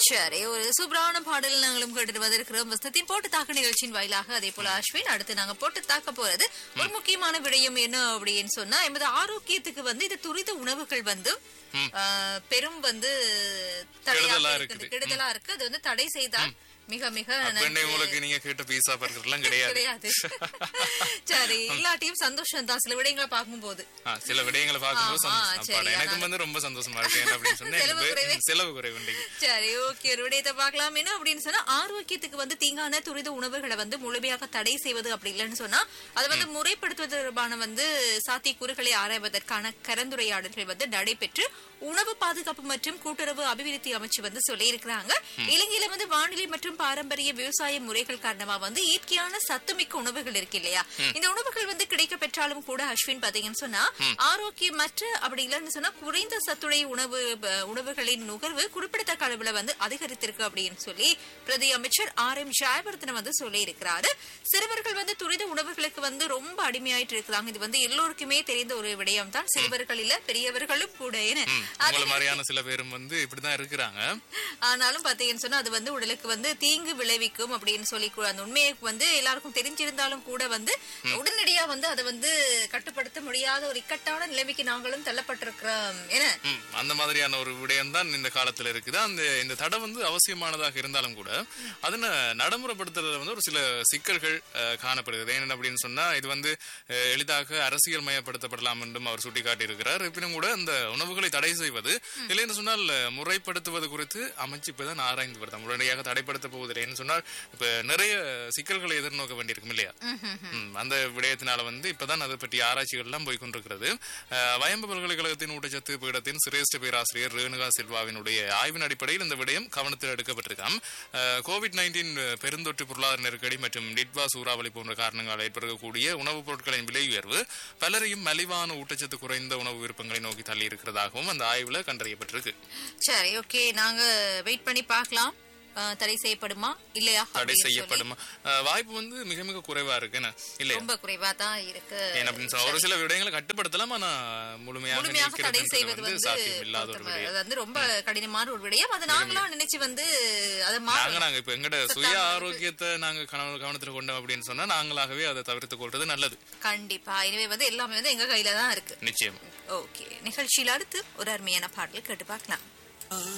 சரி ஒரு சூப்பரான பாடல் நாங்களும் கேட்டுட்டு வந்திருக்கிறோம் வசனத்தின் போட்டு தாக்க நிகழ்ச்சியின் வாயிலாக அதே போல அஸ்வின் அடுத்து நாங்க போட்டு தாக்க போறது ஒரு முக்கியமான விடயம் என்ன அப்படின்னு சொன்னா எமது ஆரோக்கியத்துக்கு வந்து இது துரித உணவுகள் வந்து ஆ, பெரும் வந்து தடையாக கெடுதலா இருக்குது இருக்குது. கெடுதலா இருக்கு அது வந்து தடை செய்தால் மிக மிக பெண்ணை நன்று. உங்களுக்கு நீங்க கேட்ட பீஸா பர்கர் எல்லாம் கிடையாது கிடையாது சரி இல்லாட்டியும் சந்தோஷம் தான் சில விடயங்களை பார்க்கும்போது ஆ, சில விடயங்களை பார்க்கும்போது ஆமா, சந்தோஷம் சரி, அப்பாடா, எனக்கும் அதான். வந்து ரொம்ப சந்தோஷமா இருக்கு ஏன் அப்படின்னு சொன்னா செலவு எனக்கு குறைவே. செலவு குறைவு இன்னைக்கு. சரி ஓகே ஒரு விடயத்தை பார்க்கலாம் என்ன அப்படின்னு சொன்னா ஆரோக்கியத்துக்கு வந்து தீங்கான துரித உணவுகளை வந்து முழுமையாக தடை செய்வது அப்படி இல்லைன்னு சொன்னா அதை வந்து முறைப்படுத்துவது தொடர்பான வந்து சாத்தியக்கூறுகளை ஆராய்வதற்கான கலந்துரையாடல்கள் வந்து நடைபெற்று உணவு பாதுகாப்பு மற்றும் கூட்டுறவு அபிவிருத்தி அமைச்சு வந்து சொல்லியிருக்கிறாங்க இலங்கையில வந்து வானிலை மற்றும் பாரம்பரிய விவசாய முறைகள் காரணமா வந்து இயற்கையான சத்துமிக்க உணவுகள் இருக்கு இல்லையா இந்த உணவுகள் வந்து கிடைக்க பெற்றாலும் கூட அஸ்வின் பாத்தீங்கன்னு சொன்னா ஆரோக்கியமற்ற அப்படி இல்லைன்னு சொன்னா குறைந்த சத்துடைய உணவு ப- உணவுகளின் நுகர்வு குறிப்பிடத்தக்க அளவுல வந்து அதிகரித்திருக்கு அப்படின்னு சொல்லி பிரதி அமைச்சர் ஆர் எம் ஜெயவர்தன வந்து சொல்லி இருக்கிறாரு சிறுவர்கள் வந்து துரித உணவுகளுக்கு வந்து ரொம்ப அடிமையாயிட்டு இருக்கிறாங்க இது வந்து எல்லோருக்குமே தெரிந்த ஒரு விடயம் தான் சிறுவர்கள் இல்ல பெரியவர்களும் கூட ஏன்னு உங்களை மாதிரியான சில பேரும் வந்து இப்படிதான் இருக்கிறாங்க ஆனாலும் பாத்தீங்கன்னு சொன்னா அது வந்து உடலுக்கு வந்து தீங்கு விளைவிக்கும் அப்படின்னு சொல்லி கூ- அந்த உண்மையை வந்து எல்லாருக்கும் தெரிஞ்சிருந்தாலும் கூட வந்து உடனடியா வந்து அதை வந்து கட்டுப்படுத்த முடியாத ஒரு இக்கட்டான நிலைமைக்கு நாங்களும் தள்ளப்பட்டிருக்கிறோம் ஏன்னா ம், அந்த மாதிரியான ஒரு விடயம் தான் இந்த காலத்துல இருக்குது அந்த இந்த தடை வந்து அவசியமானதாக இருந்தாலும் கூட அதனை நடைமுறைப்படுத்துறதுல வந்து ஒரு சில சிக்கல்கள் அஹ், காணப்படுகிறது ஏன்னு அப்படின்னு சொன்னா இது வந்து அஹ், எளிதாக அரசியல் மயப்படுத்தப்படலாம் என்றும் அவர் சுட்டிக்காட்டியிருக்கிறார் இருப்பினும் கூட இந்த உணவுகளை தடை செய்வது இல்லை என்று சொன்னால் அஹ், முறைப்படுத்துவது குறித்து அமைச்சு இப்பதான் ஆராய்ந்து வருது உடனடியாக தடைப்படுத்த போவதில்லை என்று சொன்னால் இப்ப நிறைய சிக்கல்களை எதிர்நோக்க வேண்டியிருக்கும் இல்லையா ம், அந்த விடயத்தினால வந்து இப்பதான் அதை பற்றிய ஆராய்ச்சிகள் எல்லாம் போய் கொண்டிருக்கிறது அஹ், வயம்பு பல்கலைக்கழகத்தின் ஊட்டச்சத்து பீடத்தின் சிரேஷ்ட பேராசிரியர் ரேணுகா சில்வாவினுடைய ஆய்வின் அடிப்படையில் இந்த விடயம் கவனத்தில் எடுக்கப்பட்டிருக்காம் அஹ், கோவிட் நைன்டீன் பெருந்தொற்று பொருளாதார நெருக்கடி மற்றும் டிட்வா சூறாவளி போன்ற காரணங்களால் ஏற்படக்கூடிய உணவுப் பொருட்களின் விலை உயர்வு பலரையும் மலிவான ஊட்டச்சத்து குறைந்த உணவு விருப்பங்களை நோக்கி தள்ளி இருக்கிறதாகவும் அந்த ஆய்வுல கண்டறியப்பட்டிருக்கு சரி ஓகே நாங்க வெயிட் பண்ணி பார்க்கலாம் அஹ், தடை செய்யப்படுமா இல்லையா தடை அப்படின்னு சொல்லி. செய்யப்படுமா அஹ், வாய்ப்பு வந்து மிக மிக குறைவா இருக்கு என்ன இல்லையா ரொம்ப குறைவா தான் இருக்கு ஏன் அப்படின்னு சொன்னா ஒரு சில விடயங்களை கட்டுப்படுத்தலாம் ஆனா முழுமையாக முழுமையாக தடை நீக்கிறதுன்றது செய்வது வந்து வந்து சாத்தியம் இல்லாத ஒரு பொருத்தம- விடயம் அது வந்து ரொம்ப கடினமான ஒரு விடயம் அது நாங்களா நினைச்சு வந்து அதை நாங்க மாறணும் நாங்க இப்ப எங்கட சுய ஆரோக்கியத்தை நாங்க கவன- கவனத்துல கொண்டோம் அப்படின்னு சொன்னா நாங்களாகவே அதை தவிர்த்து கொள்றது நல்லது கண்டிப்பா எனவே வந்து எல்லாமே வந்து எங்க கையில தான் இருக்கு நிச்சயம் ஓகே நிகழ்ச்சியில் அடுத்து ஒரு அருமையான பாடல் கேட்டு பார்க்கலாம்